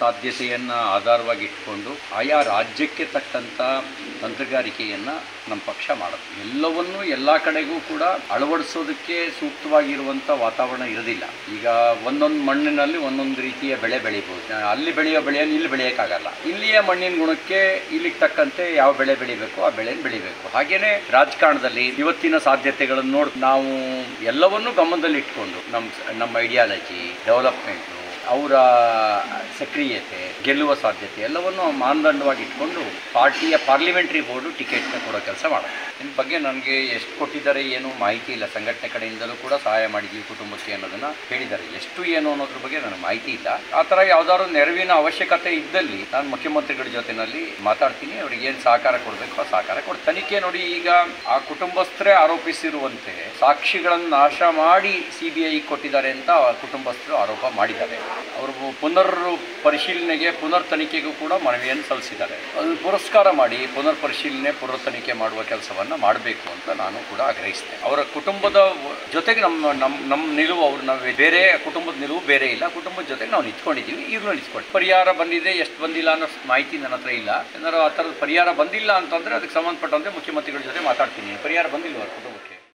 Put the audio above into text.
ಸಾಧ್ಯತೆಯನ್ನು ಆಧಾರವಾಗಿ ಇಟ್ಕೊಂಡು ಆಯಾ ರಾಜ್ಯಕ್ಕೆ ತಕ್ಕಂಥ ತಂತ್ರಗಾರಿಕೆಯನ್ನು ನಮ್ಮ ಪಕ್ಷ ಮಾಡುತ್ತೆ ಎಲ್ಲವನ್ನೂ ಎಲ್ಲ ಕಡೆಗೂ ಕೂಡ ಅಳವಡಿಸೋದಕ್ಕೆ ಸೂಕ್ತವಾಗಿರುವಂಥ ವಾತಾವರಣ ಇರೋದಿಲ್ಲ ಈಗ ಒಂದೊಂದು ಮಣ್ಣಿನಲ್ಲಿ ಒಂದೊಂದು ರೀತಿಯ ಬೆಳೆ ಬೆಳಿಬೋದು ಆ, ಅಲ್ಲಿ ಬೆಳೆಯೋ ಬೆಳೆಯನ್ನು ಇಲ್ಲಿ ಬೆಳೆಯೋಕ್ಕಾಗಲ್ಲ ಇಲ್ಲಿಯ ಮಣ್ಣಿನ ಗುಣಕ್ಕೆ ಇಲ್ಲಿಗೆ ತಕ್ಕಂತೆ ಯಾವ ಬೆಳೆ ಬೆಳಿಬೇಕು ಆ ಬೆಳೆನ ಬೆಳಿಬೇಕು ಹಾಗೇನೆ ರಾಜಕಾರಣದಲ್ಲಿ ಇವತ್ತಿನ ಸಾಧ್ಯತೆಗಳನ್ನು ನೋಡಿ ನಾವು ಎಲ್ಲವನ್ನೂ ಗಮನದಲ್ಲಿ ಇಟ್ಕೊಂಡು ನಮ್ಮ ನಮ್ಮ ಐಡಿಯಾಲಜಿ ಡೆವಲಪ್ಮೆಂಟು ಅವರ ಸಕ್ರಿಯತೆ ಗೆಲ್ಲುವ ಸಾಧ್ಯತೆ ಎಲ್ಲವನ್ನು ಮಾನದಂಡವಾಗಿ ಇಟ್ಕೊಂಡು ಪಾರ್ಟಿಯ ಪಾರ್ಲಿಮೆಂಟ್ರಿ ಬೋರ್ಡು ಟಿಕೆಟ್ನ ಕೊಡೋ ಕೆಲಸ ಮಾಡೋದು ಇದ್ರ ಬಗ್ಗೆ ನನಗೆ ಎಷ್ಟು ಕೊಟ್ಟಿದ್ದಾರೆ ಏನು ಮಾಹಿತಿ ಇಲ್ಲ ಸಂಘಟನೆ ಕಡೆಯಿಂದಲೂ ಕೂಡ ಸಹಾಯ ಮಾಡಿದ್ದೀವಿ ಕುಟುಂಬಕ್ಕೆ ಅನ್ನೋದನ್ನ ಹೇಳಿದ್ದಾರೆ ಎಷ್ಟು ಏನು ಅನ್ನೋದ್ರ ಬಗ್ಗೆ ನನಗೆ ಮಾಹಿತಿ ಇಲ್ಲ ಆ ಥರ ಯಾವ್ದಾದ್ರು ನೆರವಿನ ಅವಶ್ಯಕತೆ ಇದ್ದಲ್ಲಿ ನಾನು ಮುಖ್ಯಮಂತ್ರಿಗಳ ಜೊತೆನಲ್ಲಿ ಮಾತಾಡ್ತೀನಿ ಅವ್ರಿಗೆ ಏನು ಸಹಕಾರ ಕೊಡಬೇಕು ಆ ಸಹಕಾರ ಕೊಡ್ ತನಿಖೆ ನೋಡಿ ಈಗ ಆ ಕುಟುಂಬಸ್ಥರೇ ಆರೋಪಿಸಿರುವಂತೆ ಸಾಕ್ಷಿಗಳನ್ನು ನಾಶ ಮಾಡಿ ಸಿ ಬಿ ಐ ಕೊಟ್ಟಿದ್ದಾರೆ ಅಂತ ಆ ಕುಟುಂಬಸ್ಥರು ಆರೋಪ ಮಾಡಿದ್ದಾರೆ ಅವರು ಪುನರ್ ಪರಿಶೀಲನೆಗೆ ಪುನರ್ ತನಿಖೆಗೂ ಕೂಡ ಮನವಿಯನ್ನು ಸಲ್ಲಿಸಿದ್ದಾರೆ ಅದು ಪುರಸ್ಕಾರ ಮಾಡಿ ಪುನರ್ ಪರಿಶೀಲನೆ ಪುನರ್ ತನಿಖೆ ಮಾಡುವ ಕೆಲಸವನ್ನು ಮಾಡಬೇಕು ಅಂತ ನಾನು ಕೂಡ ಆಗ್ರಹಿಸ್ತೇನೆ ಅವರ ಕುಟುಂಬದ ಜೊತೆಗೆ ನಮ್ಮ ನಮ್ಮ ನಮ್ಮ ನಿಲುವು ಅವ್ರು ನಾವು ಬೇರೆ ಕುಟುಂಬದ ನಿಲುವು ಬೇರೆ ಇಲ್ಲ ಕುಟುಂಬದ ಜೊತೆಗೆ ನಾವು ನಿಂತ್ಕೊಂಡಿದ್ದೀವಿ ಈಗಲೂ ನಿಂತ್ಕೊಂಡು ಪರಿಹಾರ ಬಂದಿದೆ ಎಷ್ಟು ಬಂದಿಲ್ಲ ಅನ್ನೋ ಮಾಹಿತಿ ನನ್ನ ಹತ್ರ ಇಲ್ಲ ಏನಾದ್ರು ಆ ಥರದ ಪರಿಹಾರ ಬಂದಿಲ್ಲ ಅಂತಂದರೆ ಅದಕ್ಕೆ ಸಂಬಂಧಪಟ್ಟಂತೆ ಮುಖ್ಯಮಂತ್ರಿಗಳ ಜೊತೆ ಮಾತಾಡ್ತೀನಿ ಪರಿಹಾರ ಬಂದಿಲ್ಲ ಅವ್ರ ಕುಟುಂಬಕ್ಕೆ